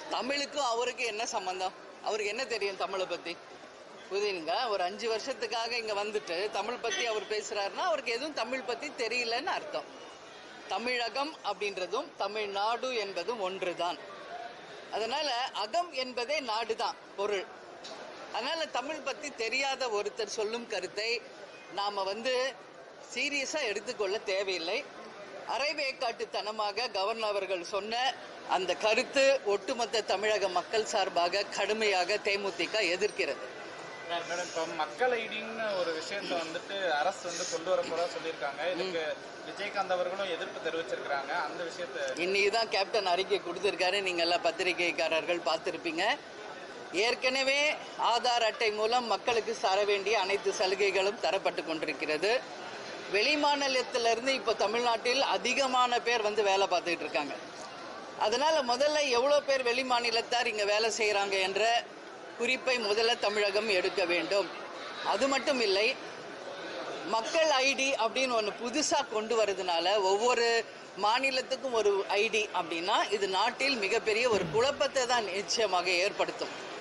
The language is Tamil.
தமிழுக்கும் அவருக்கு என்ன சம்பந்தம் அவருக்கு என்ன தெரியும் தமிழை பத்தி புரியுதுங்களா ஒரு அஞ்சு வருஷத்துக்காக இங்க வந்துட்டு தமிழ் பத்தி அவர் பேசுறாருன்னா அவருக்கு எதுவும் தமிழ் பத்தி தெரியலன்னு அர்த்தம் தமிழகம் அப்படின்றதும் தமிழ்நாடு என்பதும் ஒன்றுதான் அதனால அகம் என்பதே நாடுதான் பொருள் அதனால தமிழ் பத்தி தெரியாத ஒருத்தர் சொல்லும் கருத்தை நாம வந்து சீரியஸா எடுத்துக்கொள்ள தேவையில்லை அரைவேக்காட்டுத்தனமாக கவர்னர் அவர்கள் சொன்ன அந்த கருத்து ஒட்டுமொத்த தமிழக மக்கள் சார்பாக கடுமையாக தேமுதிக எதிர்க்கிறது மேடம் இப்போ மக்கள் ஐடின்னு ஒரு விஷயத்த வந்துட்டு அரசு வந்து கொண்டு வர போறதா சொல்லியிருக்காங்க இதுக்கு விஜயகாந்த் அவர்களும் எதிர்ப்பு தெரிவிச்சிருக்கிறாங்க அந்த விஷயத்த இன்னைக்கு தான் கேப்டன் அறிக்கை கொடுத்துருக்காரு நீங்கள் எல்லாம் பத்திரிகைக்காரர்கள் பார்த்துருப்பீங்க ஏற்கனவே ஆதார் அட்டை மூலம் மக்களுக்கு தர வேண்டிய அனைத்து சலுகைகளும் தரப்பட்டு கொண்டிருக்கிறது வெளிமாநிலத்திலிருந்து இப்போ தமிழ்நாட்டில் அதிகமான பேர் வந்து வேலை பார்த்துக்கிட்டு இருக்காங்க அதனால முதல்ல எவ்வளோ பேர் வெளிமாநிலத்தார் இங்கே வேலை செய்கிறாங்க என்ற குறிப்பை முதல்ல தமிழகம் எடுக்க வேண்டும் அது மட்டும் இல்லை மக்கள் ஐடி அப்படின்னு ஒன்று புதுசாக கொண்டு வரதுனால ஒவ்வொரு மாநிலத்துக்கும் ஒரு ஐடி அப்படின்னா இது நாட்டில் மிகப்பெரிய ஒரு குழப்பத்தை தான் நிச்சயமாக ஏற்படுத்தும்